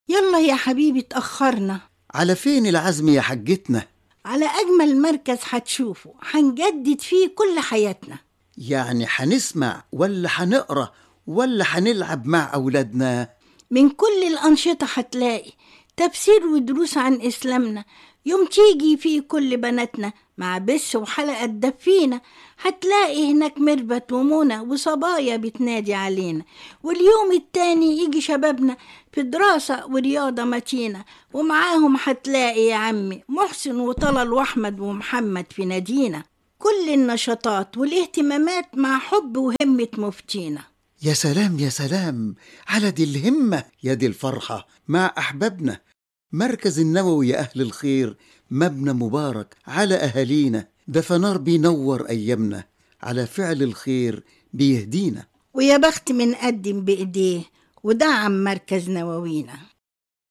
يلا يا حبيبي اتأخرنا على فين العزم يا حجتنا على أجمل مركز هتشوفه هنجدد فيه كل حياتنا يعني هنسمع ولا هنقرا ولا هنلعب مع أولادنا من كل الأنشطة هتلاقي تفسير ودروس عن إسلامنا يوم تيجي فيه كل بناتنا مع بس وحلقة تدفينا هتلاقي هناك مربت ومنى وصبايا بتنادي علينا واليوم التاني يجي شبابنا في دراسة ورياضة متينة ومعاهم هتلاقي يا عمي محسن وطلال وأحمد ومحمد في نادينا كل النشاطات والاهتمامات مع حب وهمة مفتينا يا سلام يا سلام على دي الهمة يا دي الفرحة مع أحبابنا مركز النووي يا أهل الخير مبنى مبارك على أهالينا ده فنار بينور أيامنا على فعل الخير بيهدينا ويا بخت من قدم بإيديه ودعم مركز نواوينا